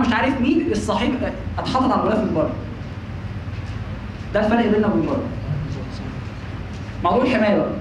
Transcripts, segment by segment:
مش عارف مين الصحيح اتحطت على الغلاف من بره ده الفرق بيننا وبين بره موضوع الحمايه بقى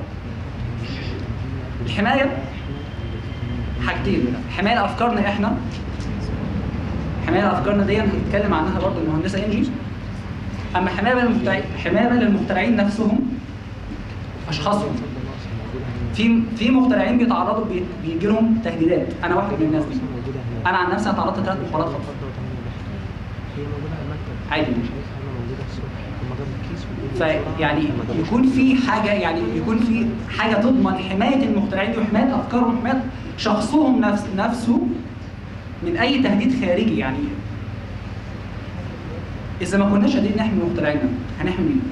الحمايه حاجتين حمايه لافكارنا احنا حمايه لافكارنا دي هنتكلم عنها برضه المهندسه انجي اما حمايه بقى للمخترعين حمايه بقى للمخترعين نفسهم اشخاصهم في في مخترعين بيتعرضوا بي- بيجي لهم تهديدات انا واحد من الناس دي انا عن نفسي انا تعرضت لثلاث محاولات خطف هي موجودة على المكتب عادي. مش عارف انا موجودة الصبح لما جاب الكيس ويقول لي فيعني لما جاب يكون في حاجه يعني يكون في حاجه تضمن حمايه المخترعين دي وحمايه افكارهم وحمايه شخصهم نفس نفسه من اي تهديد خارجي يعني اذا ما كناش قادرين نحمي مخترعينا هنحمي مين؟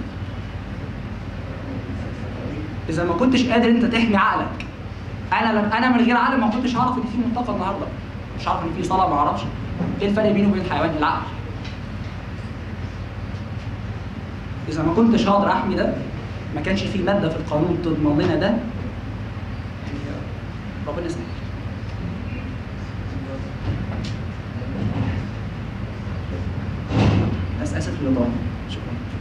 اذا ما كنتش قادر انت تحمي عقلك انا لم انا من غير عقل ما كنتش هعرف ان في ملتقى النهارده مش عارف ان في صلاه ما اعرفش ايه الفرق بينه وبين الحيوان العقل اذا ما كنتش هقدر احمي ده ما كانش في ماده في القانون تضمن لنا ده يعني ربنا يسهل بس اسف للإطالة شكرا